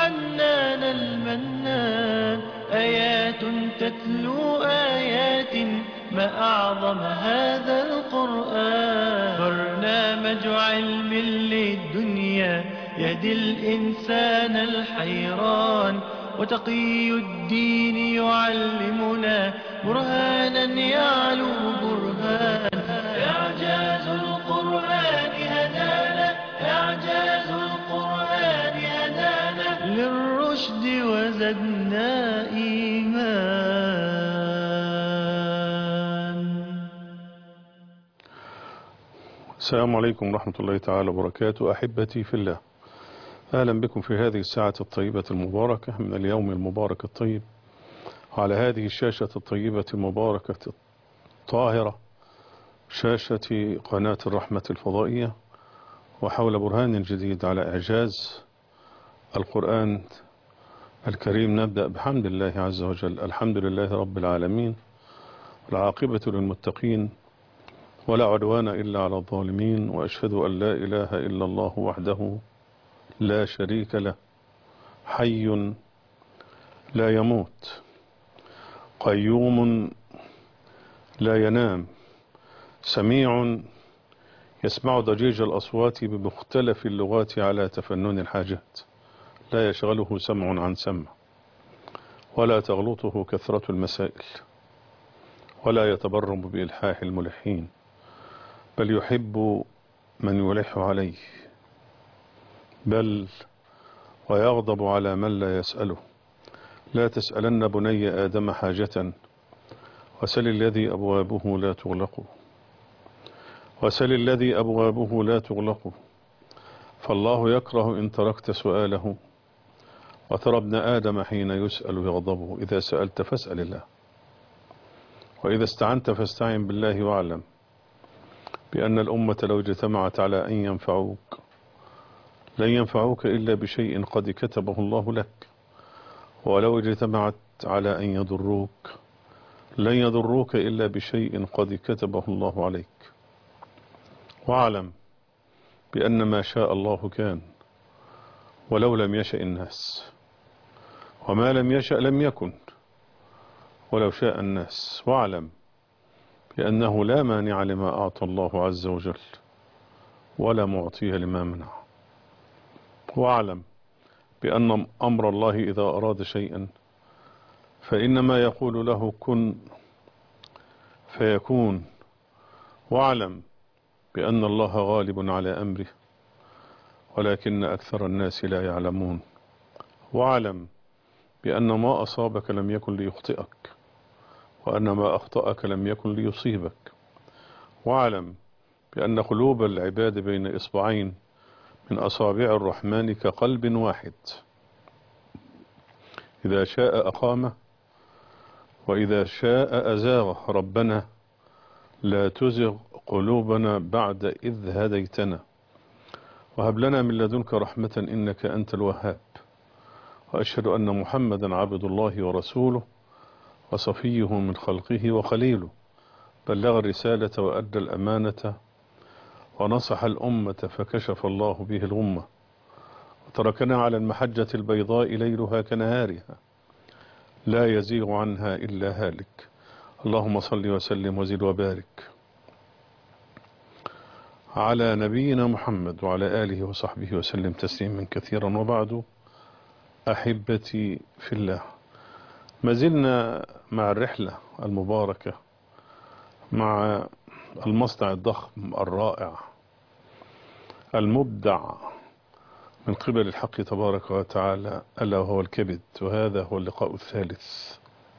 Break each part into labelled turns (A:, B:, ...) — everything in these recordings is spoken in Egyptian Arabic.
A: الحنان المنان آيات تتلو آيات ما أعظم هذا القرآن برنامج علم للدنيا يهدي الإنسان الحيران وتقي الدين يعلمنا برهانا يعلو برهان إعجاز القرآن هدانا إعجاز القرآن هدانا للرشد وزدنا إيمان
B: السلام عليكم ورحمة الله تعالى وبركاته أحبتي في الله أهلا بكم في هذه الساعة الطيبة المباركة من اليوم المبارك الطيب على هذه الشاشة الطيبة المباركة الطاهرة شاشة قناة الرحمة الفضائية وحول برهان جديد على إعجاز القرآن الكريم نبدأ بحمد الله عز وجل الحمد لله رب العالمين العاقبة للمتقين ولا عدوان إلا على الظالمين وأشهد أن لا إله إلا الله وحده لا شريك له حي لا يموت قيوم لا ينام سميع يسمع ضجيج الأصوات بمختلف اللغات على تفنن الحاجات لا يشغله سمع عن سمع ولا تغلطه كثرة المسائل ولا يتبرم بإلحاح الملحين بل يحب من يلح عليه بل ويغضب على من لا يسأله لا تسألن بني آدم حاجة وسل الذي أبوابه لا تغلق وسل الذي أبوابه لا تغلق فالله يكره إن تركت سؤاله وترى ابن آدم حين يسأل يغضبه إذا سألت فاسأل الله وإذا استعنت فاستعن بالله واعلم بأن الأمة لو اجتمعت على أن ينفعوك لن ينفعوك إلا بشيء قد كتبه الله لك ولو اجتمعت على أن يضروك لن يضروك إلا بشيء قد كتبه الله عليك واعلم بأن ما شاء الله كان ولو لم يشأ الناس وما لم يشأ لم يكن ولو شاء الناس واعلم بأنه لا مانع لما أعطى الله عز وجل ولا معطيه لما منع واعلم بأن أمر الله إذا أراد شيئا فإنما يقول له كن فيكون واعلم بأن الله غالب على أمره ولكن أكثر الناس لا يعلمون واعلم بأن ما أصابك لم يكن ليخطئك وأن ما أخطأك لم يكن ليصيبك واعلم بأن قلوب العباد بين إصبعين من أصابع الرحمن كقلب واحد إذا شاء أقامه وإذا شاء أزاغه ربنا لا تزغ قلوبنا بعد إذ هديتنا وهب لنا من لدنك رحمة إنك أنت الوهاب وأشهد أن محمدا عبد الله ورسوله وصفيه من خلقه وخليله بلغ الرسالة وأدى الأمانة ونصح الأمة فكشف الله به الغمة وتركنا على المحجة البيضاء ليلها كنهارها لا يزيغ عنها إلا هالك اللهم صل وسلم وزد وبارك على نبينا محمد وعلى آله وصحبه وسلم تسليما كثيرا وبعد أحبتي في الله ما زلنا مع الرحلة المباركة مع المصنع الضخم الرائع المبدع من قبل الحق تبارك وتعالى ألا وهو الكبد وهذا هو اللقاء الثالث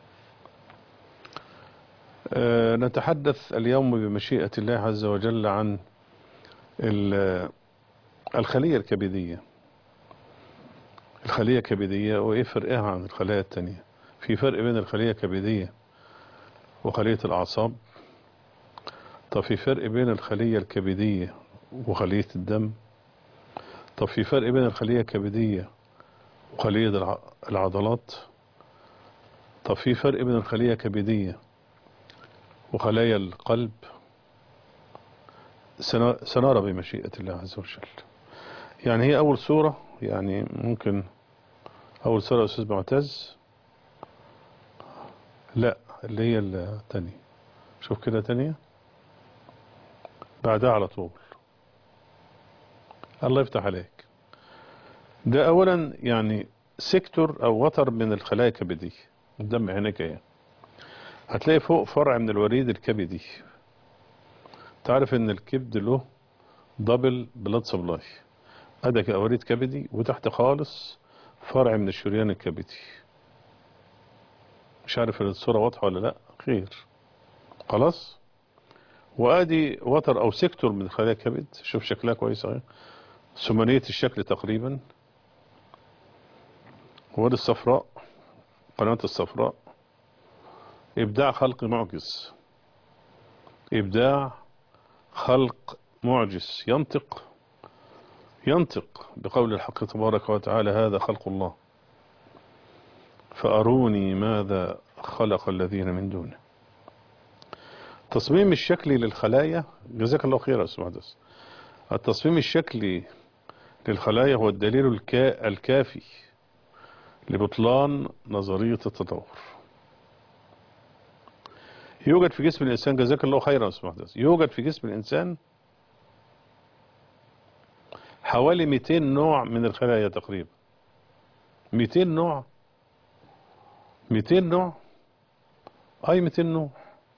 B: أه نتحدث اليوم بمشيئة الله عز وجل عن الخلية الكبدية الخلية الكبدية وإيه فرقها عن الخلايا التانية في فرق بين الخلية الكبدية وخلية الأعصاب طب في فرق بين الخلية الكبدية وخلية الدم طب في فرق بين الخلية الكبدية وخلية العضلات طب في فرق بين الخلية الكبدية وخلايا القلب سنرى بمشيئة الله عز وجل يعني هي أول صورة يعني ممكن أول سورة يا أستاذ معتز لا اللي هي الثانية شوف كده تانية بعدها على طول الله يفتح عليك ده أولا يعني سيكتور أو وتر من الخلايا الكبدية قدام عينيك اهي هتلاقي فوق فرع من الوريد الكبدي تعرف ان الكبد له دبل بلاد سبلاي ادك وريد كبدي وتحت خالص فرع من الشريان الكبدي مش عارف الصورة واضحة ولا لا خير خلاص وادي وتر او سيكتور من خلايا الكبد شوف شكلها كويس اهي ثمانية الشكل تقريبا وادي الصفراء قناة الصفراء إبداع خلق معجز إبداع خلق معجز ينطق ينطق بقول الحق تبارك وتعالى هذا خلق الله فأروني ماذا خلق الذين من دونه تصميم الشكلي للخلايا جزاك الله خير يا أستاذ مهندس التصميم الشكلي للخلايا هو الدليل الكا الكافي لبطلان نظرية التطور يوجد في جسم الإنسان جزاك الله خيرا أستاذ مهندس يوجد في جسم الإنسان حوالي 200 نوع من الخلايا تقريبا 200 نوع 200 نوع أي 200 نوع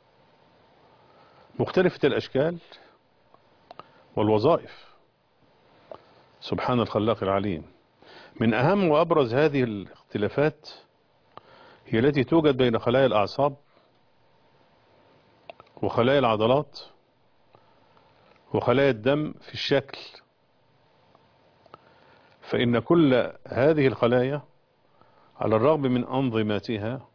B: مختلفة الأشكال والوظائف سبحان الخلاق العليم من أهم وأبرز هذه الاختلافات هي التي توجد بين خلايا الأعصاب وخلايا العضلات وخلايا الدم في الشكل فإن كل هذه الخلايا على الرغم من أنظمتها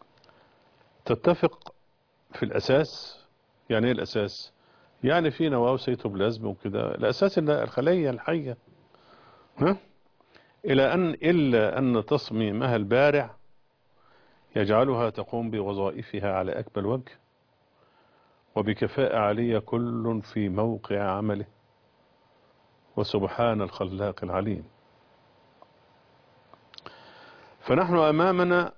B: تتفق في الأساس يعني ايه الأساس يعني في نواة وسيتوبلازم وكده الأساس إن الخلية الحية ها إلى أن إلا أن تصميمها البارع يجعلها تقوم بوظائفها على أكمل وجه وبكفاءة عالية كل في موقع عمله وسبحان الخلاق العليم فنحن أمامنا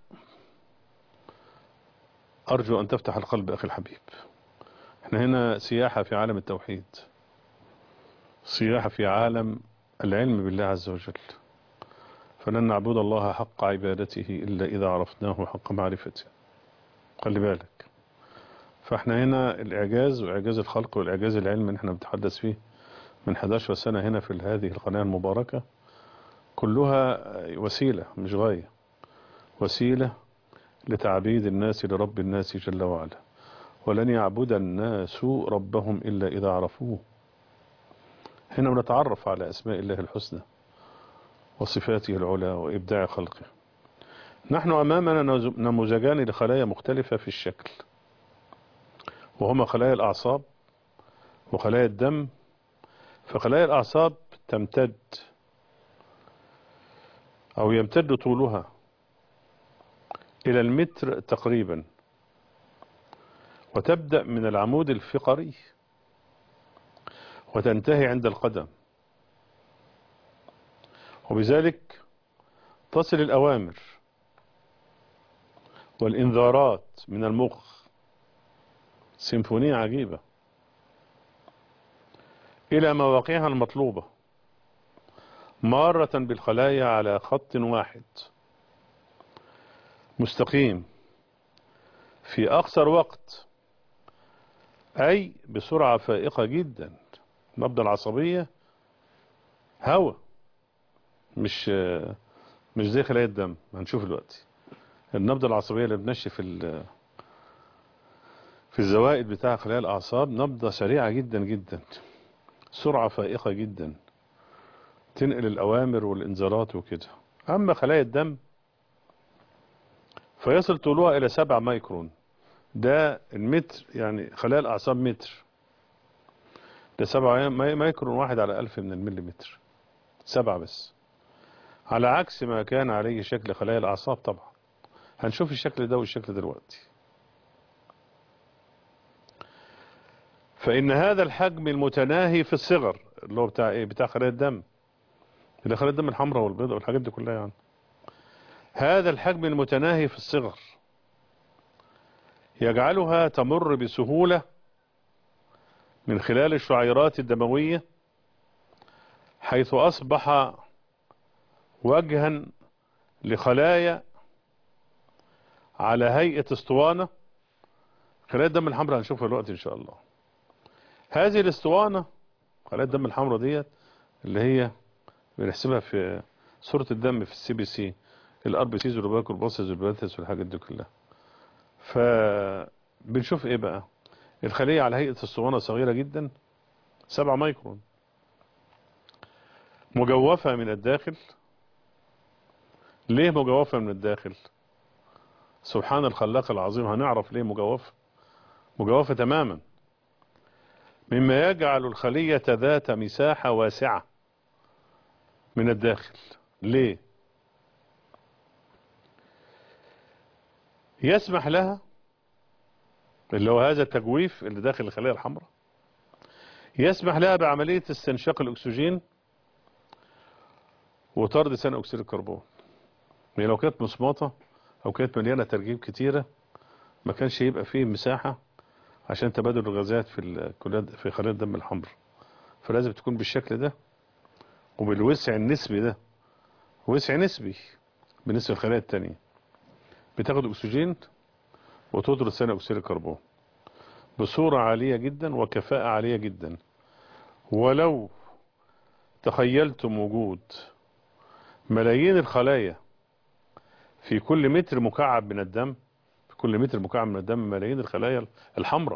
B: أرجو أن تفتح القلب أخي الحبيب احنا هنا سياحة في عالم التوحيد سياحة في عالم العلم بالله عز وجل فلن نعبد الله حق عبادته إلا إذا عرفناه حق معرفته خلي بالك فاحنا هنا الإعجاز وإعجاز الخلق والإعجاز العلمي اللي احنا بنتحدث فيه من 11 سنة هنا في هذه القناة المباركة كلها وسيلة مش غاية وسيلة لتعبيد الناس لرب الناس جل وعلا ولن يعبد الناس ربهم إلا إذا عرفوه هنا بنتعرف على أسماء الله الحسنى وصفاته العلى وإبداع خلقه نحن أمامنا نموذجان لخلايا مختلفة في الشكل وهما خلايا الأعصاب وخلايا الدم فخلايا الأعصاب تمتد أو يمتد طولها إلى المتر تقريبا وتبدأ من العمود الفقري وتنتهي عند القدم وبذلك تصل الأوامر والإنذارات من المخ سيمفونية عجيبة إلى مواقعها المطلوبة مارة بالخلايا على خط واحد مستقيم في أقصر وقت أي بسرعة فائقة جدا مبدأ العصبية هوا مش مش زي خلايا الدم هنشوف دلوقتي النبضة العصبية اللي بنشف في في الزوائد بتاع خلايا الأعصاب نبضة سريعة جدا جدا سرعة فائقة جدا تنقل الأوامر والإنذارات وكده أما خلايا الدم فيصل طولها إلى سبع مايكرون ده المتر يعني خلايا الأعصاب متر ده سبعة مايكرون واحد على ألف من المليمتر سبعة بس على عكس ما كان عليه شكل خلايا الأعصاب طبعا هنشوف الشكل ده والشكل دلوقتي فإن هذا الحجم المتناهي في الصغر اللي هو بتاع إيه بتاع خلايا الدم اللي خلايا الدم الحمراء والبيضاء والحاجات دي كلها يعني هذا الحجم المتناهي في الصغر يجعلها تمر بسهولة من خلال الشعيرات الدموية حيث أصبح وجها لخلايا على هيئة اسطوانة خلايا الدم الحمراء هنشوفها دلوقتي إن شاء الله هذه الاسطوانة خلايا الدم الحمراء ديت اللي هي بنحسبها في صورة الدم في السي بي سي الار بي سيز والباك والباسز والباتس والحاجات دي كلها فبنشوف ايه بقى الخلية على هيئة اسطوانة صغيرة جدا سبعة مايكرون مجوفة من الداخل ليه مجوفة من الداخل سبحان الخلاق العظيم هنعرف ليه مجوفة مجوفة تماما مما يجعل الخلية ذات مساحة واسعة من الداخل ليه يسمح لها اللي هو هذا التجويف اللي داخل الخلية الحمراء يسمح لها بعملية استنشاق الأكسجين وطرد ثاني أكسيد الكربون يعني لو كانت مصمطة أو كانت مليانة ترجيب كتيرة ما كانش يبقى فيه مساحة عشان تبادل الغازات في في خلايا الدم الحمراء فلازم تكون بالشكل ده وبالوسع النسبي ده وسع نسبي بالنسبة للخلايا التانية بتاخد أكسجين وتطرد ثاني أكسيد الكربون بصورة عالية جدا وكفاءة عالية جدا ولو تخيلتم وجود ملايين الخلايا في كل متر مكعب من الدم في كل متر مكعب من الدم ملايين الخلايا الحمراء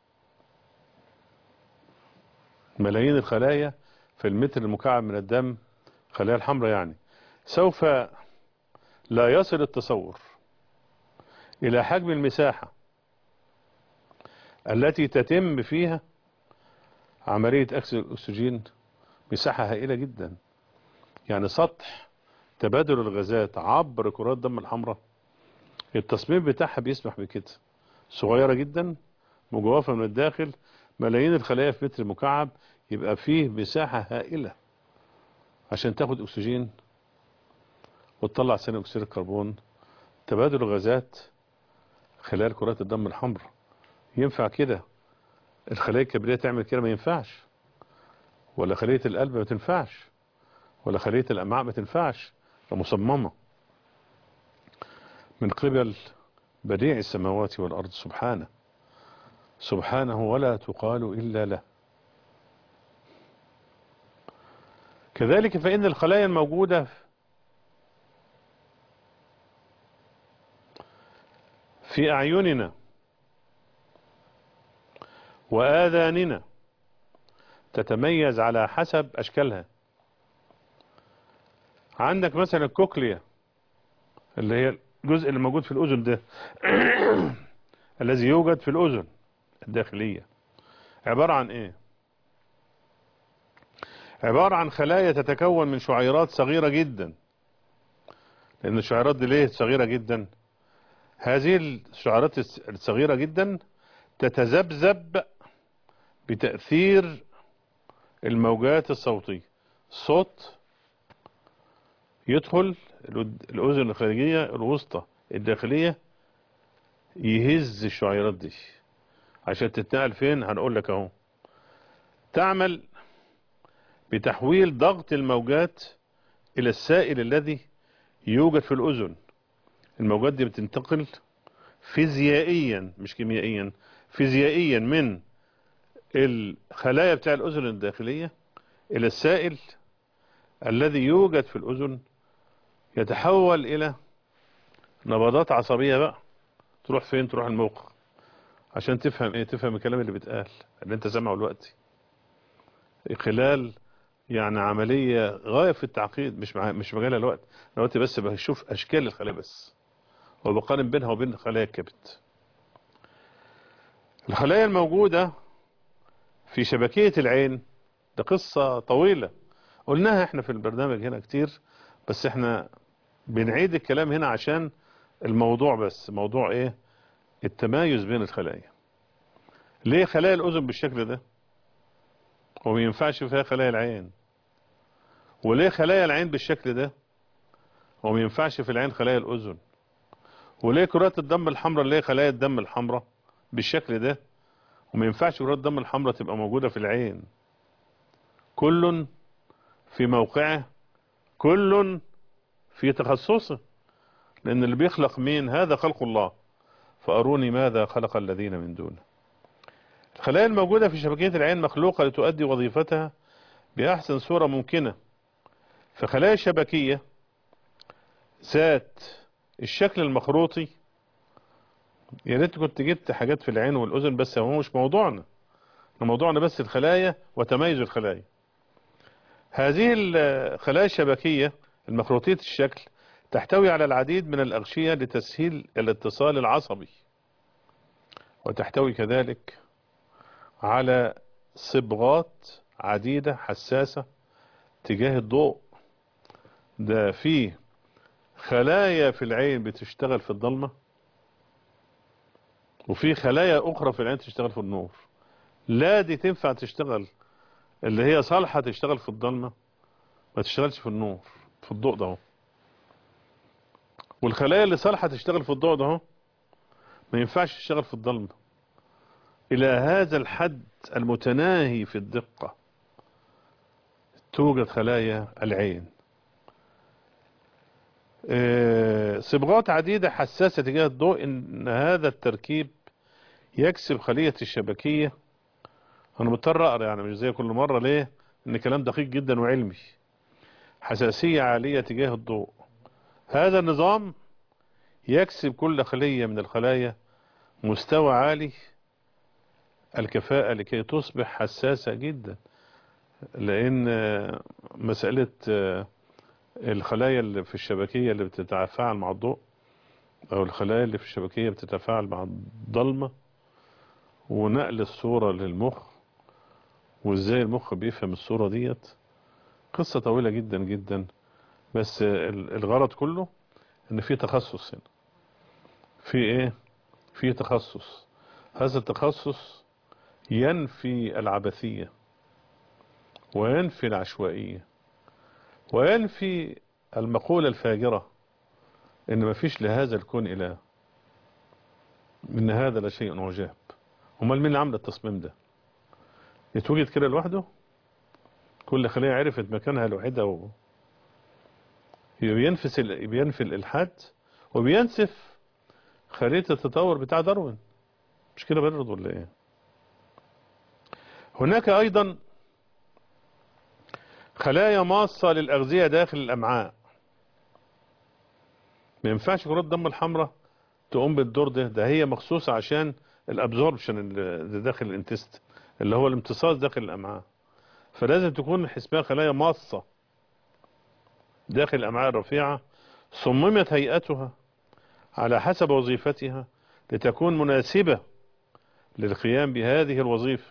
B: ملايين الخلايا في المتر المكعب من الدم خلايا الحمراء يعني سوف لا يصل التصور إلى حجم المساحة التي تتم فيها عملية أكسد الأكسجين مساحة هائلة جدا يعني سطح تبادل الغازات عبر كرات الدم الحمراء التصميم بتاعها بيسمح بكده صغيرة جدا مجوفة من الداخل ملايين الخلايا في متر مكعب يبقى فيه مساحة هائلة عشان تاخد أكسجين وتطلع ثاني أكسيد الكربون تبادل الغازات خلال كرات الدم الحمراء ينفع كده الخلايا الكبرية تعمل كده ما ينفعش ولا خلية القلب ما تنفعش ولا خلية الأمعاء ما تنفعش مصممة من قبل بديع السماوات والأرض سبحانه سبحانه ولا تقال إلا له كذلك فإن الخلايا الموجودة في أعيننا وآذاننا تتميز على حسب أشكالها عندك مثلا الكوكليا اللي هي الجزء اللي موجود في الأذن ده الذي يوجد في الأذن الداخلية عبارة عن ايه عبارة عن خلايا تتكون من شعيرات صغيرة جدا لأن الشعيرات دي ليه صغيرة جدا هذه الشعيرات الصغيرة جدا تتذبذب بتأثير الموجات الصوتية الصوت يدخل الأذن الخارجية الوسطى الداخلية يهز الشعيرات دي عشان تتنقل فين هنقول لك اهو تعمل بتحويل ضغط الموجات الى السائل الذي يوجد في الاذن الموجات دي بتنتقل فيزيائيا مش كيميائيا فيزيائيا من الخلايا بتاع الاذن الداخلية الى السائل الذي يوجد في الاذن يتحول الى نبضات عصبية بقى تروح فين تروح الموقع عشان تفهم ايه تفهم الكلام اللي بيتقال اللي انت سامعه دلوقتي خلال يعني عملية غاية في التعقيد مش مع... مش مجالها الوقت دلوقتي بس بشوف اشكال الخلايا بس وبقارن بينها وبين خلايا الكبد الخلايا الموجودة في شبكية العين ده قصة طويلة قلناها احنا في البرنامج هنا كتير بس احنا بنعيد الكلام هنا عشان الموضوع بس موضوع ايه التمايز بين الخلايا ليه خلايا الأذن بالشكل ده وما ينفعش فيها خلايا العين وليه خلايا العين بالشكل ده وما ينفعش في العين خلايا الأذن وليه كرات الدم الحمراء اللي هي خلايا الدم الحمراء بالشكل ده وما ينفعش كرات الدم الحمراء تبقى موجودة في العين كل في موقعه كل في تخصصه لأن اللي بيخلق مين هذا خلق الله فأروني ماذا خلق الذين من دونه الخلايا الموجودة في شبكية العين مخلوقة لتؤدي وظيفتها بأحسن صورة ممكنة فخلايا الشبكية ذات الشكل المخروطي يا ريت كنت جبت حاجات في العين والأذن بس هو مش موضوعنا موضوعنا بس الخلايا وتميز الخلايا هذه الخلايا الشبكية المخروطية الشكل تحتوي على العديد من الأغشية لتسهيل الاتصال العصبي وتحتوي كذلك على صبغات عديدة حساسة تجاه الضوء ده فيه خلايا في العين بتشتغل في الضلمة وفي خلايا أخرى في العين تشتغل في النور لا دي تنفع تشتغل اللي هي صالحة تشتغل في الضلمة ما تشتغلش في النور في الضوء ده والخلايا اللي صالحة تشتغل في الضوء ده ما ينفعش تشتغل في الضلمة إلى هذا الحد المتناهي في الدقة توجد خلايا العين صبغات عديدة حساسة تجاه الضوء إن هذا التركيب يكسب خلية الشبكية أنا مضطر أقرأ يعني مش زي كل مرة ليه إن كلام دقيق جدا وعلمي حساسية عالية تجاه الضوء هذا النظام يكسب كل خلية من الخلايا مستوى عالي الكفاءة لكي تصبح حساسة جدا لأن مسألة الخلايا اللي في الشبكية اللي بتتفاعل مع الضوء أو الخلايا اللي في الشبكية بتتفاعل مع الضلمة ونقل الصورة للمخ وإزاي المخ بيفهم الصورة ديت قصة طويلة جدا جدا بس الغرض كله ان في تخصص هنا في ايه في تخصص هذا التخصص ينفي العبثية وينفي العشوائية وينفي المقولة الفاجرة ان ما فيش لهذا الكون اله ان هذا لشيء عجاب امال مين اللي عمل التصميم ده يتوجد كده لوحده كل خلية عرفت مكانها لوحدها و... بينفس ال... بينفي الالحاد وبينسف خريطة التطور بتاع داروين مش كده برضه ولا ايه هناك ايضا خلايا ماصة للأغذية داخل الأمعاء ما ينفعش كرات الدم الحمراء تقوم بالدور ده ده هي مخصوصة عشان الابزوربشن اللي داخل الانتست اللي هو الامتصاص داخل الأمعاء فلازم تكون اسمها خلايا ماصة داخل الأمعاء الرفيعة صممت هيئتها على حسب وظيفتها لتكون مناسبة للقيام بهذه الوظيفة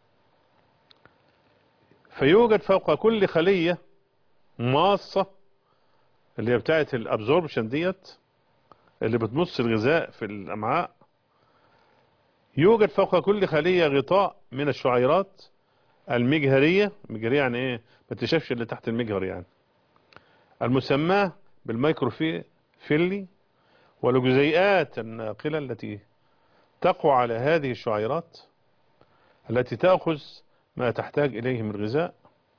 B: فيوجد فوق كل خلية ماصة اللي هي بتاعت الابزوربشن ديت اللي بتمص الغذاء في الأمعاء يوجد فوق كل خلية غطاء من الشعيرات المجهرية المجهرية يعني ايه ما تشافش اللي تحت المجهر يعني المسماه بالميكروفيلي والجزيئات الناقلة التي تقع على هذه الشعيرات التي تأخذ ما تحتاج إليه من غذاء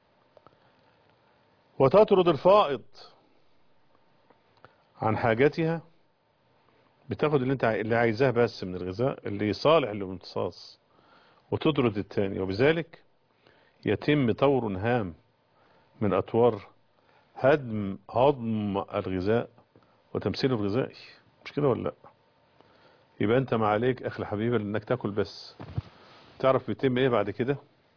B: وتطرد الفائض عن حاجتها بتاخد اللي انت اللي عايزاه بس من الغذاء اللي صالح للامتصاص وتطرد الثاني وبذلك يتم طور هام من أطوار هدم هضم الغذاء وتمثيله الغذائي مش كده ولا لا يبقى انت ما عليك اخي الحبيب انك تاكل بس تعرف بيتم ايه بعد كده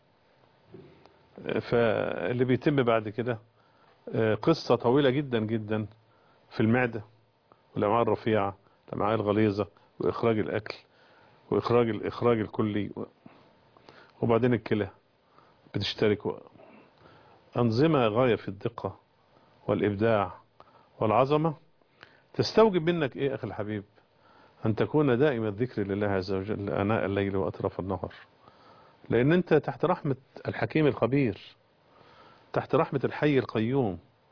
B: فاللي بيتم بعد كده قصة طويلة جدا جدا في المعدة والأمعاء الرفيعة الأمعاء الغليظة وإخراج الأكل وإخراج الإخراج الكلي وبعدين الكلى بتشترك أنظمة غاية في الدقة والإبداع والعظمة تستوجب منك إيه أخي الحبيب أن تكون دائما الذكر لله عز وجل أناء الليل وأطراف النهر لأن أنت تحت رحمة الحكيم الخبير تحت رحمة الحي القيوم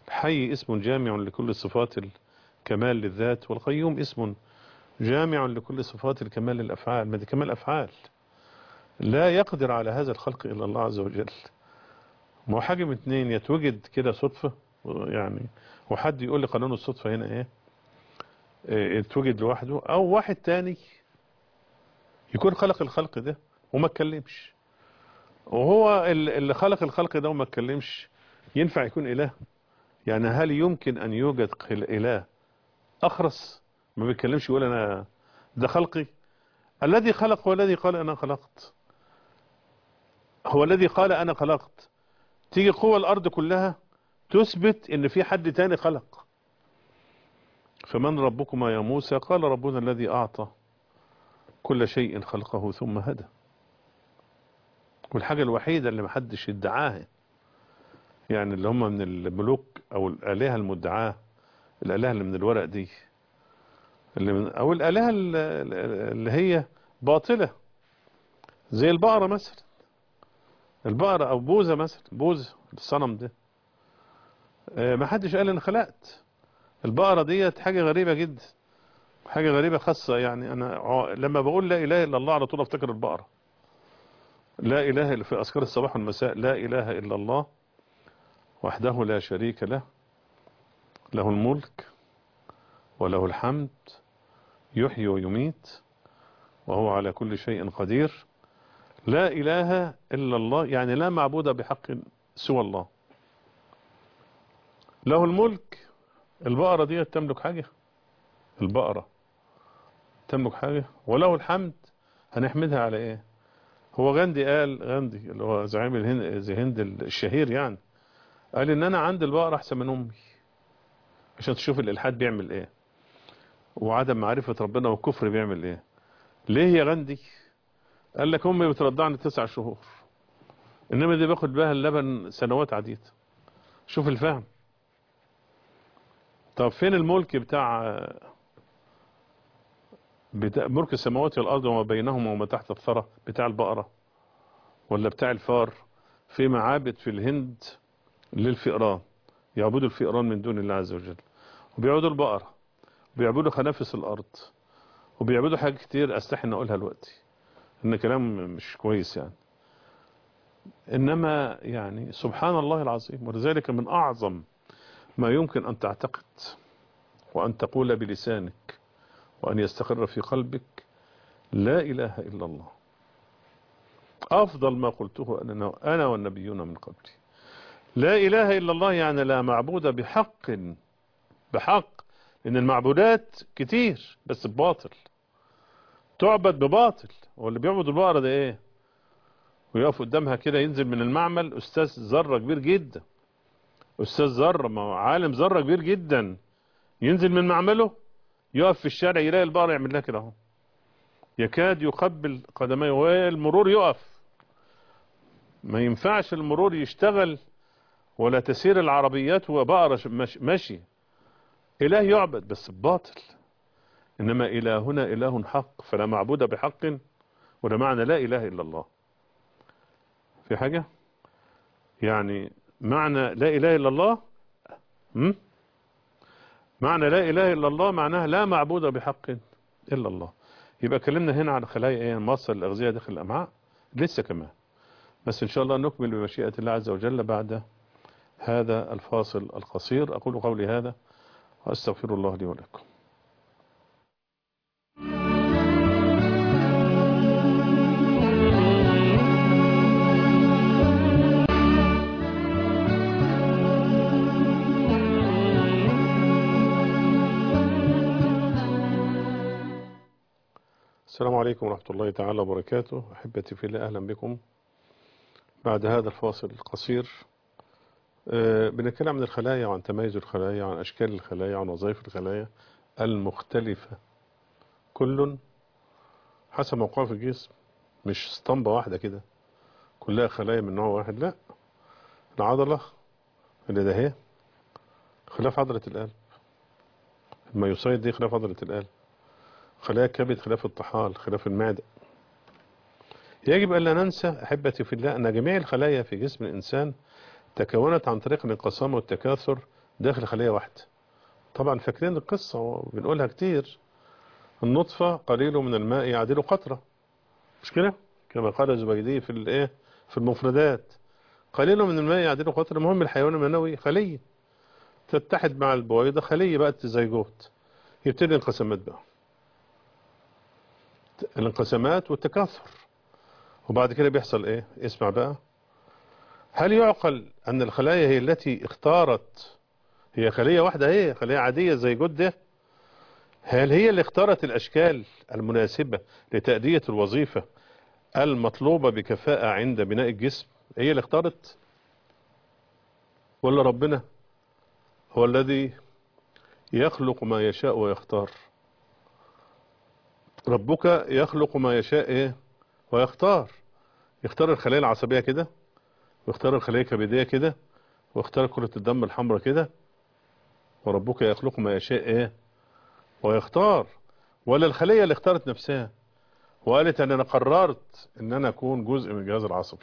B: الحي اسم جامع لكل صفات الكمال للذات والقيوم اسم جامع لكل صفات الكمال للأفعال ما دي كمال أفعال لا يقدر على هذا الخلق إلا الله عز وجل ما هو حاجة من اتنين يتوجد كده صدفة يعني وحد يقول لي قانون الصدفة هنا ايه إيه، يتوجد لوحده او واحد تاني يكون خلق الخلق ده وما اتكلمش وهو ال- اللي خلق الخلق ده وما اتكلمش ينفع يكون اله يعني هل يمكن ان يوجد قل- اله اخرس ما بيتكلمش يقول انا ده خلقي الذي خلق هو الذي قال انا خلقت هو الذي قال انا خلقت تيجي قوى الارض كلها تثبت ان في حد تاني خلق فمن ربكما يا موسى قال ربنا الذي اعطى كل شيء خلقه ثم هدى والحاجة الوحيدة اللي محدش ادعاها يعني اللي هم من الملوك او الالهة المدعاة الالهة اللي من الورق دي اللي من او الالهة اللي اللي هي باطلة زي البقرة مثلا البقرة او بوزة مثلا بوزة الصنم ده آه، ما حدش قال انا خلقت البقرة ديت حاجة غريبة جدا حاجة غريبة خاصة يعني انا ع- لما بقول لا اله الا الله على طول افتكر البقرة لا اله الا في اذكار الصباح والمساء لا اله الا الله وحده لا شريك له له الملك وله الحمد يحيي ويميت وهو على كل شيء قدير لا إله إلا الله يعني لا معبود بحق سوى الله له الملك البقرة دي تملك حاجة البقرة تملك حاجة وله الحمد هنحمدها على ايه هو غاندي قال غاندي اللي هو زعيم الهند زي هند الشهير يعني قال ان انا عندي البقرة احسن من امي عشان تشوف الالحاد بيعمل ايه وعدم معرفة ربنا والكفر بيعمل ايه ليه يا غاندي قال لك امي بترضعني تسع شهور انما دي باخد بها اللبن سنوات عديدة شوف الفهم طب فين الملك بتاع بتاع ملك السماوات والارض وما بينهما وما تحت الثرى بتاع البقرة ولا بتاع الفار في معابد في الهند للفئران يعبدوا الفئران من دون الله عز وجل وبيعبدوا البقرة وبيعبدوا خنافس الارض وبيعبدوا حاجات كتير استحي ان اقولها دلوقتي ان كلام مش كويس يعني انما يعني سبحان الله العظيم ولذلك من اعظم ما يمكن ان تعتقد وان تقول بلسانك وان يستقر في قلبك لا اله الا الله افضل ما قلته انا انا والنبيون من قبلي لا اله الا الله يعني لا معبود بحق بحق ان المعبودات كتير بس بباطل تعبد بباطل هو اللي بيعبد البقرة ده ايه ويقف قدامها كده ينزل من المعمل استاذ ذرة كبير جدا استاذ ذرة ما هو عالم ذرة كبير جدا ينزل من معمله يقف في الشارع يلاقي البقرة يعمل لها كده اهو يكاد يقبل قدميه والمرور يقف ما ينفعش المرور يشتغل ولا تسير العربيات وبقرة ماشي إله يعبد بس بباطل إنما إلهنا إله حق فلا معبود بحق ولا معنى لا إله إلا الله في حاجة يعني معنى لا إله إلا الله م? معنى لا إله إلا الله معناها لا معبود بحق إلا الله يبقى كلمنا هنا عن خلايا ايه مصر الأغذية داخل الأمعاء لسه كمان بس إن شاء الله نكمل بمشيئة الله عز وجل بعد هذا الفاصل القصير أقول قولي هذا وأستغفر الله لي ولكم السلام عليكم ورحمة الله تعالى وبركاته أحبتي في الله أهلا بكم بعد هذا الفاصل القصير أه بنتكلم عن الخلايا وعن تميز الخلايا وعن أشكال الخلايا وعن وظائف الخلايا المختلفة كل حسب موقعه في الجسم مش اسطمبة واحدة كده كلها خلايا من نوع واحد لا العضلة اللي ده هي خلاف عضلة القلب الميوسايد دي خلاف عضلة القلب خلايا الكبد خلاف الطحال خلاف المعدة يجب ألا ننسى أحبتي في الله أن جميع الخلايا في جسم الإنسان تكونت عن طريق الانقسام والتكاثر داخل خلية واحدة طبعا فاكرين القصة وبنقولها كتير النطفة قليل من الماء يعدل قطرة مش كده كما قال الزبيدي في الايه في المفردات قليل من الماء يعدل قطرة المهم الحيوان المنوي خلية تتحد مع البويضة خلية بقت زيجوت يبتدي الانقسامات بقى الانقسامات والتكاثر وبعد كده بيحصل ايه اسمع بقى هل يعقل ان الخلايا هي التي اختارت هي خلية واحدة هي خلية عادية زي جده هل هي اللي اختارت الاشكال المناسبة لتأدية الوظيفة المطلوبة بكفاءة عند بناء الجسم هي اللي اختارت ولا ربنا هو الذي يخلق ما يشاء ويختار ربك يخلق ما يشاء ايه ويختار يختار الخلايا العصبية كده ويختار الخلايا الكبدية كده ويختار كرة الدم الحمراء كده وربك يخلق ما يشاء ايه ويختار ولا الخلية اللي اختارت نفسها وقالت ان انا قررت ان انا اكون جزء من الجهاز العصبي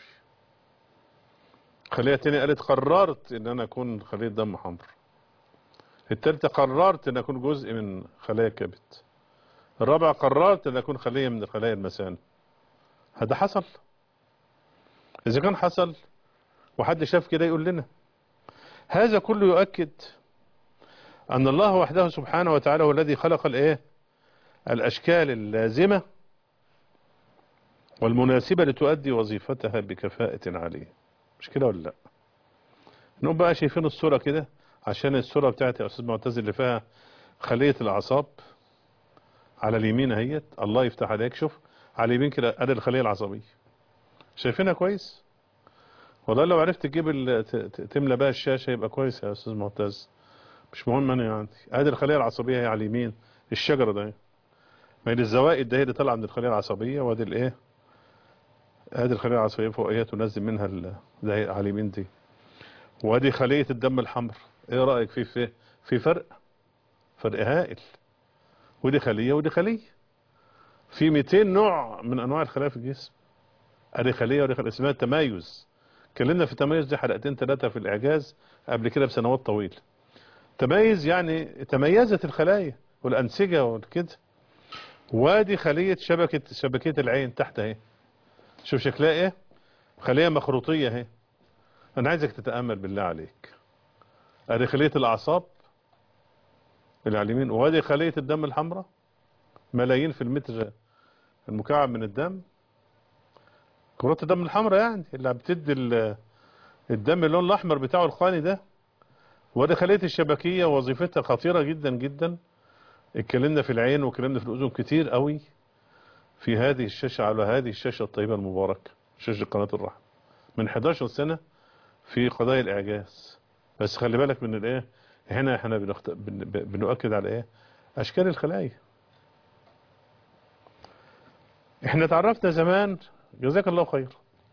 B: خلية تانية قالت قررت ان انا اكون خلية دم حمر التالتة قررت ان اكون جزء من خلايا الكبد الرابعة قررت ان اكون خلية من خلايا المثانة هذا حصل اذا كان حصل وحد شاف كده يقول لنا هذا كله يؤكد ان الله وحده سبحانه وتعالى هو الذي خلق الايه الاشكال اللازمة والمناسبة لتؤدي وظيفتها بكفاءة عالية مش كده ولا لا نقوم بقى شايفين الصورة كده عشان الصورة بتاعت يا استاذ معتز اللي فيها خلية الاعصاب على اليمين اهيت الله يفتح عليك شوف على اليمين كده ادي الخلية العصبية شايفينها كويس والله لو عرفت تجيب ال- ت- ت- تملى بقى الشاشة يبقى كويس يا استاذ معتز مش مهم انا يعني ادي الخلية العصبية هي على اليمين الشجرة ده ما هي الزوائد ده هي اللي طالعه من الخلية العصبية وادي الايه ادي الخلية العصبية فوق هي تنزل منها ال- ده هي على اليمين دي وادي خلية الدم الحمر ايه رأيك في في في فرق فرق هائل ودي خلية ودي خلية في 200 نوع من انواع الخلايا في الجسم ادي خلية ودي خلية اسمها التمايز اتكلمنا في التميز دي حلقتين ثلاثة في الاعجاز قبل كده بسنوات طويلة تميز يعني تميزت الخلايا والانسجة والكده وادي خلية شبكة شبكية العين تحت اهي شوف شكلها ايه خلية مخروطية اهي انا عايزك تتأمل بالله عليك ادي خلية الاعصاب اللي على اليمين وادي خلية الدم الحمراء ملايين في المتر المكعب من الدم كرات الدم الحمراء يعني اللي بتدي ال- الدم اللون الاحمر بتاعه الخاني ده وادي خلية الشبكية وظيفتها خطيرة جدا جدا اتكلمنا في العين واتكلمنا في الاذن كتير قوي في هذه الشاشة على هذه الشاشة الطيبة المباركة شاشة قناة الرحمة من 11 سنة في قضايا الإعجاز بس خلي بالك من الايه هنا احنا بنخت... بن... ب- بنؤكد على ايه أشكال الخلايا احنا تعرفنا زمان جزاك الله خير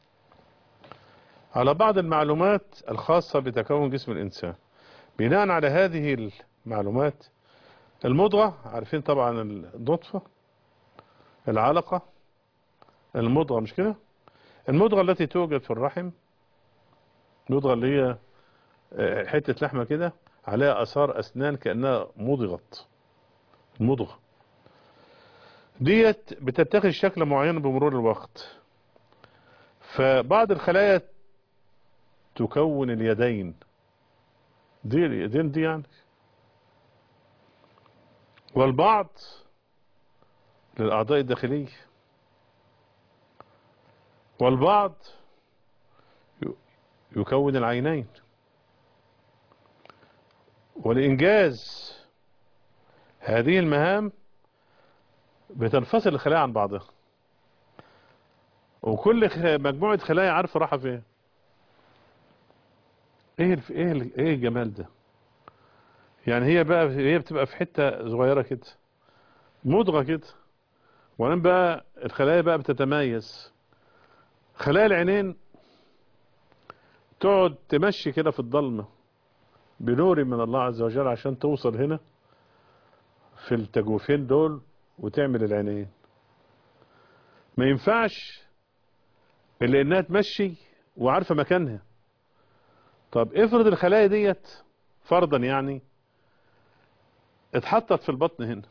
B: على بعض المعلومات الخاصة بتكون جسم الإنسان بناء على هذه المعلومات المضغة عارفين طبعا النطفة العلقة المضغة مش كده المضغة التي توجد في الرحم المضغة اللي هي آه، حتة لحمة كده عليها أثار أسنان كأنها مضغت المضغة ديت بتتخذ شكل معين بمرور الوقت فبعض الخلايا تكون اليدين دي اليدين دي يعني والبعض للأعضاء الداخلية والبعض ي- يكون العينين ولإنجاز هذه المهام بتنفصل الخلايا عن بعضها وكل خ- مجموعة خلايا عارفة راحة فين ايه الف... ايه ال... ايه الجمال ده يعني هي بقى هي بتبقى في حتة صغيرة كده مضغة كده وبعدين بقى الخلايا بقى بتتميز خلايا العينين تقعد تمشي كده في الضلمة بنور من الله عز وجل عشان توصل هنا في التجويفين دول وتعمل العينين ما ينفعش الا انها تمشي وعارفة مكانها طب افرض الخلايا ديت فرضا يعني اتحطت في البطن هنا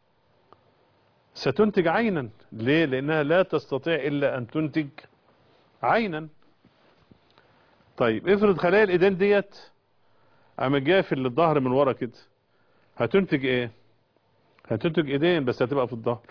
B: ستنتج عينا ليه لانها لا تستطيع الا ان تنتج عينا طيب افرض خلايا الايدين ديت اما جايه في الظهر من ورا كده هتنتج ايه هتنتج ايدين بس هتبقى في الظهر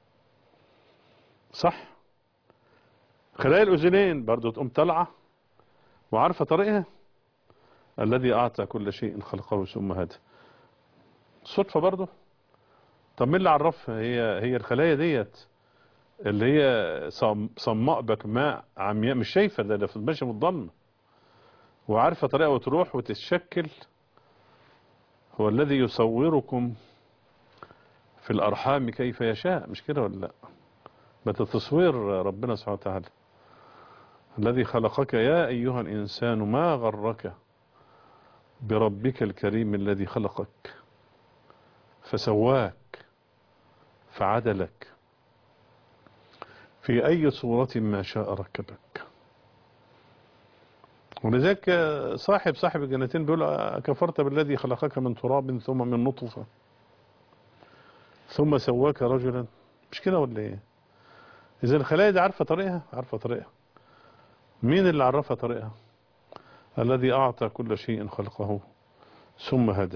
B: صح خلايا الاذنين برضو تقوم طالعه وعارفه طريقها الذي اعطى كل شيء خلقه ثم هدى صدفه برضو طب مين اللي عرفها هي هي الخلايا ديت اللي هي صم- صماء بكماء عمياء مش شايفه ده ده في ماشيه متضمه وعارفه طريقه وتروح وتتشكل هو الذي يصوركم في الارحام كيف يشاء مش كده ولا لا بتصوير ربنا سبحانه وتعالى الذي خلقك يا ايها الانسان ما غرك بربك الكريم الذي خلقك فسواك فعدلك في أي صورة ما شاء ركبك ولذلك صاحب صاحب الجنتين بيقول كفرت بالذي خلقك من تراب ثم من نطفة ثم سواك رجلا مش كده ولا ايه إذا الخلايا دي عارفة طريقها عارفة طريقها مين اللي عرفها طريقها الذي أعطى كل شيء خلقه ثم هدى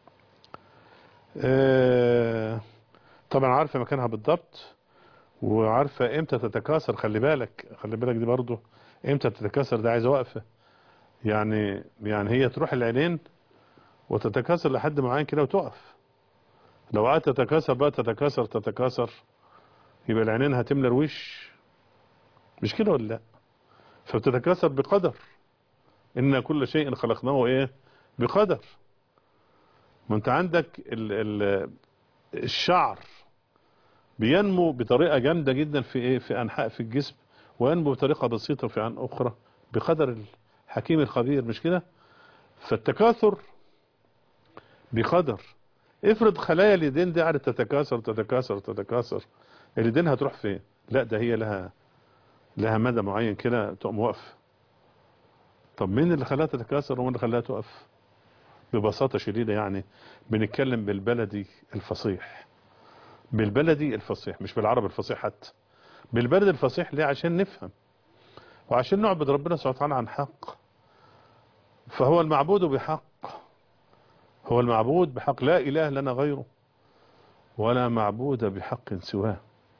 B: آه، طبعا عارفة مكانها بالضبط وعارفة امتى تتكاثر خلي بالك خلي بالك دي برضو امتى تتكاثر ده عايزة وقفة يعني يعني هي تروح العينين وتتكاثر لحد معين كده وتقف لو قعدت تتكاثر بقى تتكاثر تتكاثر يبقى العينين هتملى الوش مش كده ولا لا فبتتكاثر بقدر إن كل شيء خلقناه ايه بقدر ما انت عندك ال ال الشعر بينمو بطريقة جامدة جدا في ايه في انحاء في الجسم وينمو بطريقة بسيطة في عن اخرى بقدر الحكيم الخبير مش كده فالتكاثر بقدر افرض خلايا اليدين دي قعدت تتكاثر تتكاثر تتكاثر اليدين هتروح فين لا ده هي لها لها مدى معين كده تقوم واقفه طب مين اللي خلاها تتكاثر ومين اللي خلاها تقف ببساطة شديدة يعني بنتكلم بالبلدي الفصيح بالبلدي الفصيح مش بالعربي الفصيح حتى بالبلد الفصيح ليه عشان نفهم وعشان نعبد ربنا سبحانه وتعالى عن حق فهو المعبود بحق هو المعبود بحق لا إله لنا غيره ولا معبود بحق سواه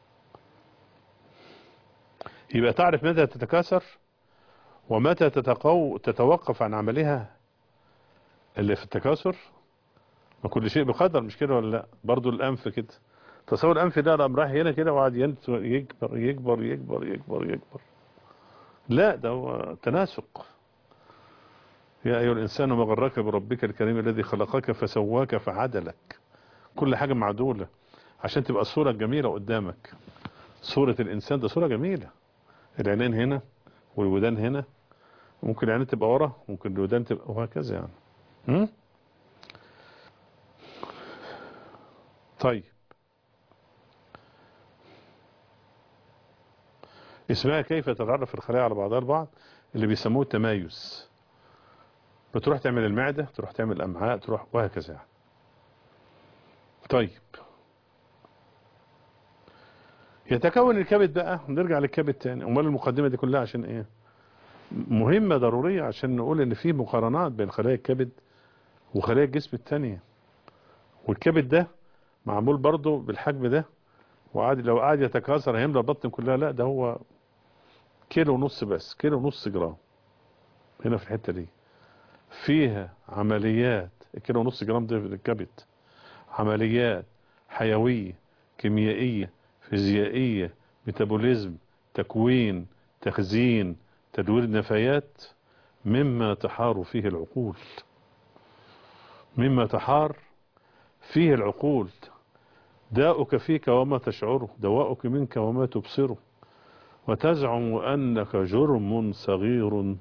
B: يبقى تعرف متى تتكاثر ومتى تتقو تتوقف عن عملها اللي في التكاثر ما كل شيء بقدر مش كده ولا لا برضو الانف كده تصور الانف ده قام راح هنا كده وقعد ينت- يكبر يكبر يكبر يكبر يكبر لا ده هو تناسق يا ايها الانسان ما غرك بربك الكريم الذي خلقك فسواك فعدلك كل حاجه معدوله عشان تبقى الصوره جميله قدامك صوره الانسان ده صوره جميله العينين هنا والودان هنا ممكن العينين تبقى ورا ممكن الودان تبقى وهكذا يعني م? طيب اسمها كيف تتعرف الخلايا على بعضها البعض اللي بيسموه التمايز بتروح تعمل المعدة تروح تعمل الأمعاء تروح وهكذا يعني. طيب يتكون الكبد بقى نرجع للكبد تاني امال المقدمة دي كلها عشان ايه مهمة ضرورية عشان نقول ان في مقارنات بين خلايا الكبد وخلايا الجسم التانية والكبد ده معمول برضه بالحجم ده وقعد لو قعد يتكاثر هيملى البطن كلها لا ده هو كيلو ونص بس كيلو ونص جرام هنا في الحتة دي فيها عمليات كيلو ونص جرام ده في الكبد عمليات حيوية كيميائية فيزيائية ميتابوليزم تكوين تخزين تدوير النفايات مما تحار فيه العقول مما تحار فيه العقول داؤك فيك وما تشعره دواؤك منك وما تبصره وتزعم أنك جرم صغير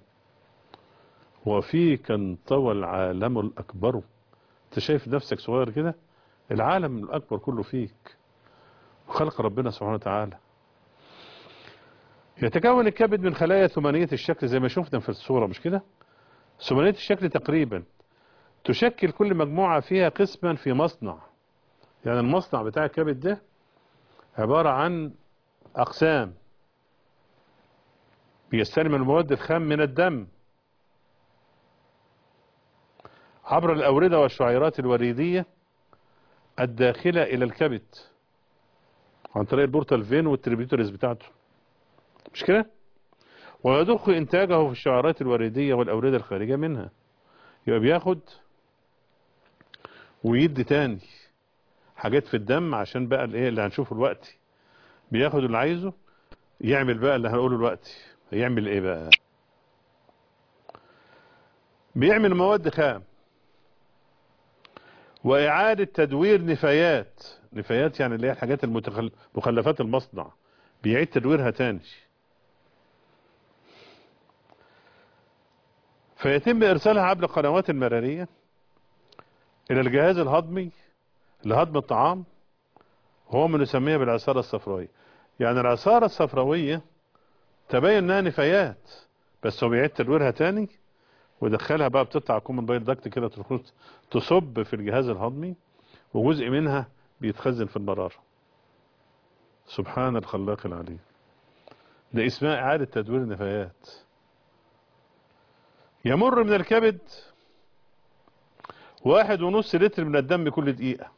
B: وفيك انطوى العالم الأكبر انت شايف نفسك صغير كده العالم الأكبر كله فيك خلق ربنا سبحانه وتعالى يتكون الكبد من خلايا ثمانية الشكل زي ما شفنا في الصورة مش كده ثمانية الشكل تقريبا تشكل كل مجموعة فيها قسما في مصنع يعني المصنع بتاع الكبد ده عبارة عن أقسام بيستلم المواد الخام من الدم عبر الأوردة والشعيرات الوريدية الداخلة إلى الكبد عن طريق البورتال فين والتريبيوترز بتاعته مش كده ويضخ إنتاجه في الشعيرات الوريدية والأوردة الخارجة منها يبقى بياخد ويدي تاني حاجات في الدم عشان بقى الايه اللي هنشوفه دلوقتي بياخد اللي عايزه يعمل بقى اللي هنقوله دلوقتي يعمل ايه بقى بيعمل مواد خام وإعادة تدوير نفايات نفايات يعني اللي هي الحاجات المتخل... مخلفات المصنع بيعيد تدويرها تاني فيتم إرسالها عبر القنوات المرارية إلى الجهاز الهضمي لهضم الطعام هو من يسميها بالعصارة الصفراوية يعني العصارة الصفراوية تبين انها نفايات بس هو بيعيد تدويرها تاني ودخلها بقى بتطلع كومن بايل داكت كده تخش تصب في الجهاز الهضمي وجزء منها بيتخزن في المرارة سبحان الخلاق العليم ده اسمها إعادة تدوير النفايات يمر من الكبد واحد ونص لتر من الدم كل دقيقة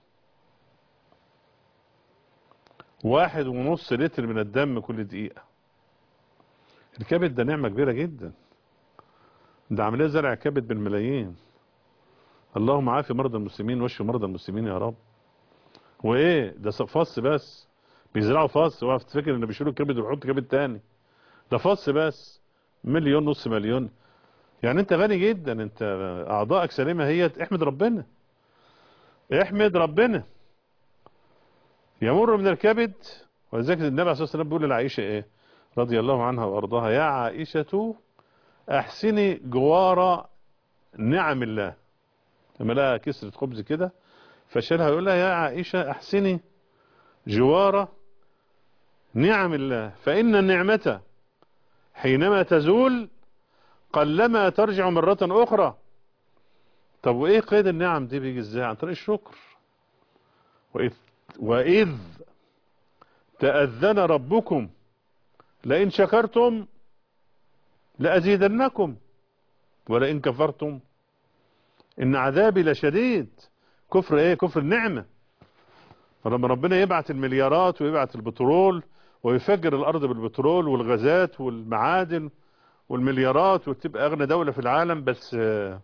B: واحد ونص لتر من الدم كل دقيقة الكبد ده نعمة كبيرة جدا ده عملية زرع كبد بالملايين اللهم عافي مرضى المسلمين واشفي مرضى المسلمين يا رب وايه ده فص بس بيزرعوا فص اوعى تفتكر ان بيشيلوا الكبد ويحطوا كبد تاني ده فص بس مليون نص مليون يعني انت غني جدا انت اعضائك سليمة هي احمد ربنا احمد ربنا يمر من الكبد ولذلك النبي عليه الصلاة والسلام بيقول لعائشة ايه رضي الله عنها وارضاها يا عائشة احسني جوار نعم الله لما لها كسرة خبز كده فشالها يقول لها يا عائشة احسني جوار نعم الله فإن النعمة حينما تزول قلما ترجع مرة أخرى طب وإيه قيد النعم دي بيجي إزاي عن طريق الشكر وإذ, وإذ تأذن ربكم لئن شكرتم لأزيدنكم ولئن كفرتم إن عذابي لشديد كفر إيه كفر النعمة فلما ربنا يبعت المليارات ويبعت البترول ويفجر الأرض بالبترول والغازات والمعادن والمليارات وتبقى أغنى دولة في العالم بس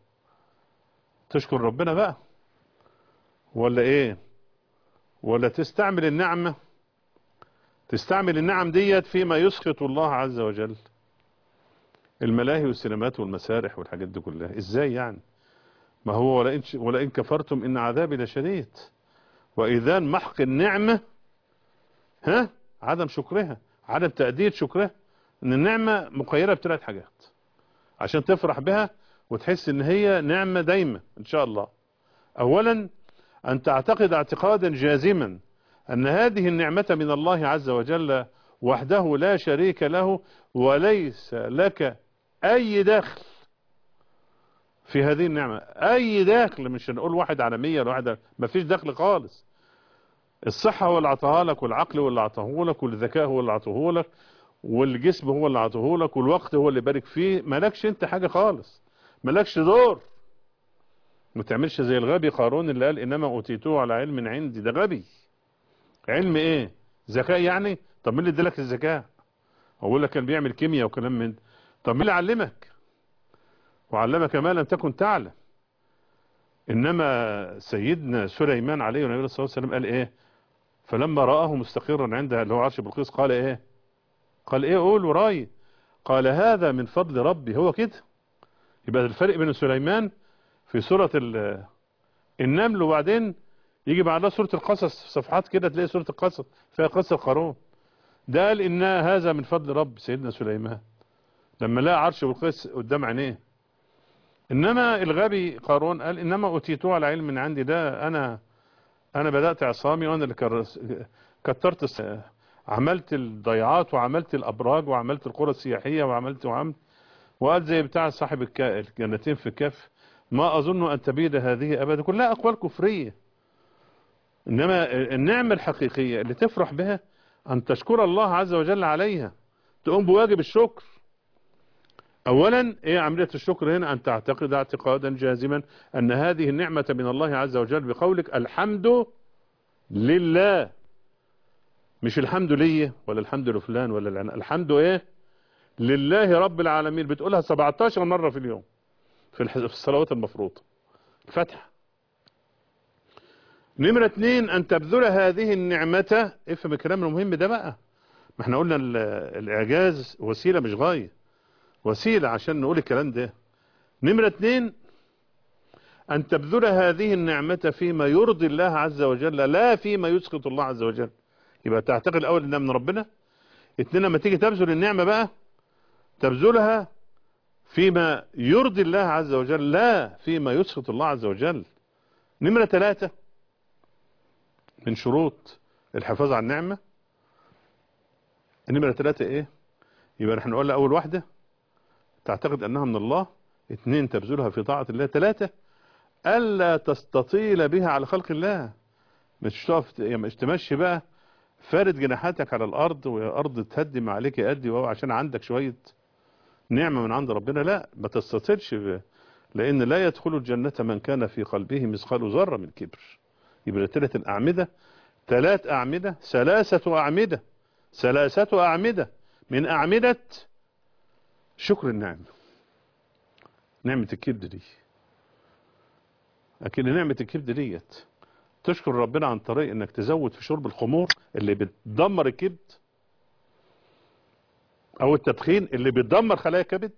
B: تشكر ربنا بقى ولا إيه ولا تستعمل النعمة تستعمل النعم ديت فيما يسخط الله عز وجل الملاهي والسينمات والمسارح والحاجات دي كلها ازاي يعني ما هو ولئن, ولئن كفرتم ان عذابي لشديد واذان محق النعمة ها عدم شكرها عدم تأدية شكرها ان النعمة مقيرة بثلاث حاجات عشان تفرح بها وتحس ان هي نعمة دايمة ان شاء الله اولا ان تعتقد اعتقادا جازما ان هذه النعمة من الله عز وجل وحده لا شريك له وليس لك اي دخل في هذه النعمة اي دخل مش هنقول واحد على مية واحد ما فيش دخل خالص الصحة هو اللي عطاها لك والعقل هو اللي عطاه لك والذكاء هو اللي عطاه لك والجسم هو اللي عطاه لك والوقت هو اللي بارك فيه مالكش انت حاجة خالص مالكش دور ما تعملش زي الغبي قارون اللي قال انما اوتيتوه على علم عندي ده غبي علم ايه ذكاء يعني طب مين اللي ادالك الذكاء اقول لك كان بيعمل كيمياء وكلام من طب مين اللي علمك وعلمك ما لم تكن تعلم انما سيدنا سليمان عليه النبي صلى الله عليه وسلم قال ايه فلما رآه مستقرا عنده اللي هو عرش بلقيس قال ايه قال ايه قول وراي قال هذا من فضل ربي هو كده يبقى الفرق بين سليمان في سورة النمل وبعدين يجي بعدها سورة القصص صفحات كده تلاقي سورة القصص فيها قصة قارون ده قال إن هذا من فضل رب سيدنا سليمان لما لقى عرش بلقيس قدام عينيه إنما الغبي قارون قال إنما أوتيتوه على علم من عندي ده أنا أنا بدأت عصامي وأنا اللي كترت عملت الضيعات وعملت الأبراج وعملت القرى السياحية وعملت وعملت وقال زي بتاع صاحب الجنتين في الكهف ما أظن أن تبيد هذه أبدا كلها أقوال كفرية إنما النعمة الحقيقية اللي تفرح بها أن تشكر الله عز وجل عليها تقوم بواجب الشكر أولا إيه عملية الشكر هنا أن تعتقد اعتقادا جازما أن هذه النعمة من الله عز وجل بقولك الحمد لله مش الحمد لي ولا الحمد لفلان ولا العنا. الحمد إيه لله رب العالمين بتقولها 17 مرة في اليوم في الح- في الصلوات المفروضة الفتح نمرة اتنين أن تبذل هذه النعمة افهم الكلام المهم ده بقى ما احنا قلنا ال- الإعجاز وسيلة مش غاية وسيلة عشان نقول الكلام ده نمرة اتنين أن تبذل هذه النعمة فيما يرضي الله عز وجل لا فيما يسخط الله عز وجل يبقى تعتقد الأول إنها من ربنا اتنين لما تيجي تبذل النعمة بقى تبذلها فيما يرضي الله عز وجل لا فيما يسخط الله عز وجل نمرة ثلاثة من شروط الحفاظ على النعمة نمرة ثلاثة ايه يبقى نحن قلنا اول واحدة تعتقد انها من الله اثنين تبذلها في طاعة الله ثلاثة الا تستطيل بها على خلق الله مش تقف مش تمشي بقى فارد جناحاتك على الارض والارض تهدم عليك يأدي وهو عشان عندك شوية نعمة من عند ربنا لا ما تستطيلش ب- لان لا يدخل الجنة من كان في قلبه مثقال ذرة من كبر يبقى ثلاث الأعمدة ثلاث أعمدة ثلاثة أعمدة ثلاثة أعمدة من أعمدة شكر النعمة نعمة الكبد دي لكن نعمة الكبد ديت تشكر ربنا عن طريق انك تزود في شرب الخمور اللي بتدمر الكبد او التدخين اللي بتدمر خلايا الكبد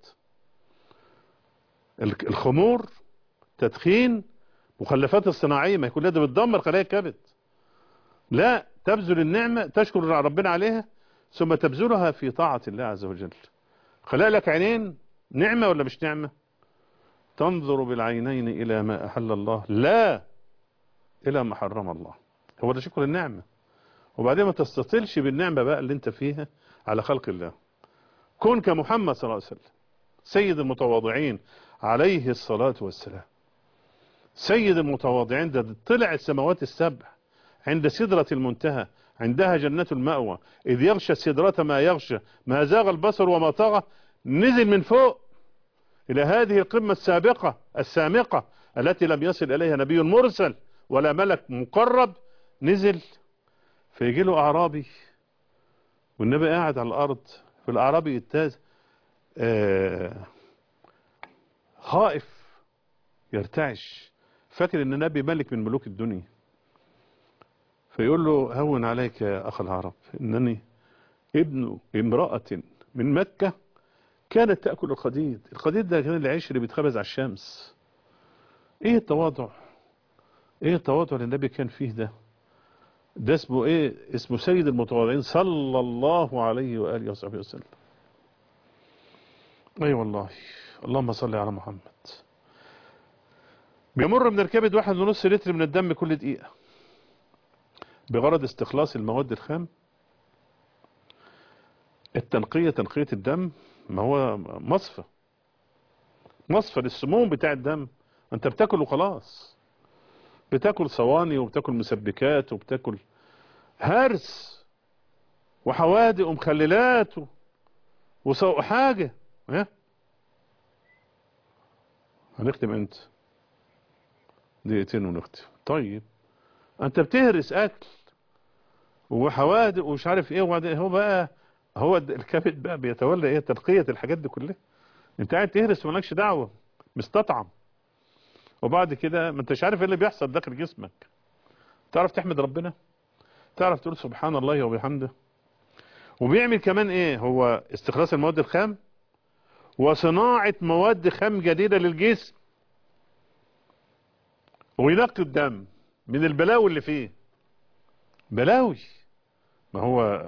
B: الك- الخمور تدخين مخلفات الصناعية ما يكون ده بتدمر خلايا الكبد لا تبذل النعمة تشكر ربنا عليها ثم تبذلها في طاعة الله عز وجل خلق لك عينين نعمة ولا مش نعمة تنظر بالعينين إلى ما أحل الله لا إلى ما حرم الله هو ده شكر النعمة وبعدين ما تستطيلش بالنعمة بقى اللي انت فيها على خلق الله كن كمحمد صلى الله عليه وسلم سيد المتواضعين عليه الصلاة والسلام سيد المتواضعين ده طلع السماوات السبع عند سدرة المنتهى عندها جنة المأوى إذ يغشى السدرة ما يغشى ما زاغ البصر وما طغى نزل من فوق إلى هذه القمة السابقة السامقة التي لم يصل إليها نبي مرسل ولا ملك مقرب نزل فيجي له أعرابي والنبي قاعد على الأرض في الأعرابي يتاز آه خائف يرتعش فاكر ان النبي ملك من ملوك الدنيا فيقول له هون عليك يا اخ العرب انني ابن امرأة من مكة كانت تأكل الخديد الخديد ده كان العيش اللي بيتخبز على الشمس ايه التواضع ايه التواضع اللي النبي كان فيه ده ده اسمه ايه اسمه سيد المتواضعين صلى الله عليه وآله وصحبه وسلم اي والله اللهم صل على محمد بيمر من الكبد واحد ونص لتر من الدم كل دقيقة بغرض استخلاص المواد الخام التنقية تنقية الدم ما هو مصفى مصفى للسموم بتاع الدم انت بتاكل وخلاص بتاكل صواني وبتاكل مسبكات وبتاكل هرس وحوادق ومخللات و... وسوق حاجة ها هنختم انت دقيقتين ونختم طيب انت بتهرس اكل وحوادق ومش عارف ايه وبعدين هو بقى هو الكبد بقى بيتولى ايه تنقية الحاجات دي كلها انت قاعد تهرس ومالكش دعوة مستطعم وبعد كده ما انتش عارف ايه اللي بيحصل داخل جسمك تعرف تحمد ربنا تعرف تقول سبحان الله وبحمده وبيعمل كمان ايه هو استخلاص المواد الخام وصناعة مواد خام جديدة للجسم وينقي الدم من البلاوي اللي فيه بلاوي ما هو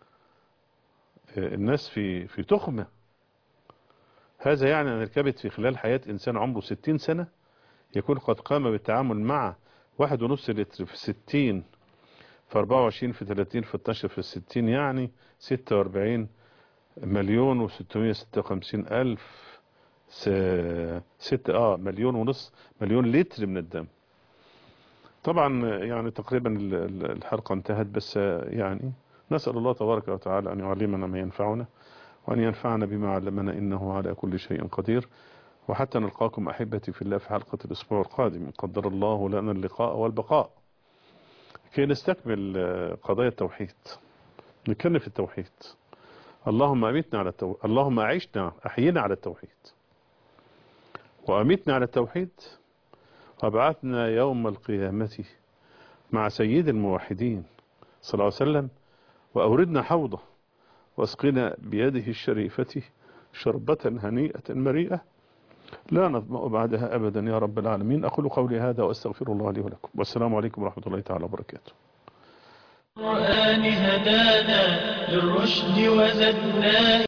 B: الناس في في تخمة هذا يعني أن الكبد في خلال حياة إنسان عمره 60 سنة يكون قد قام بالتعامل مع واحد ونص لتر في 60 في 24 في 30 في 12 في 60 يعني 46 مليون و656 ألف س... ست اه مليون ونص مليون لتر من الدم طبعا يعني تقريبا ال- ال- الحلقة انتهت بس يعني نسأل الله تبارك وتعالى أن يعلمنا ما ينفعنا وأن ينفعنا بما علمنا إنه على كل شيء قدير وحتى نلقاكم أحبتي في الله في حلقة الأسبوع القادم إن قدر الله لنا اللقاء والبقاء كي نستكمل آه، قضايا التوحيد نتكلم في التوحيد اللهم أميتنا على التو... اللهم أعيشنا أحيينا على التوحيد وأميتنا على التوحيد وابعثنا يوم القيامة مع سيد الموحدين صلى الله عليه وسلم وأوردنا حوضه واسقنا بيده الشريفة شربة هنيئة مريئة لا نظمأ بعدها أبدا يا رب العالمين أقول قولي هذا وأستغفر الله لي ولكم والسلام عليكم ورحمة الله تعالى وبركاته
A: القرآن هدانا للرشد وزدنا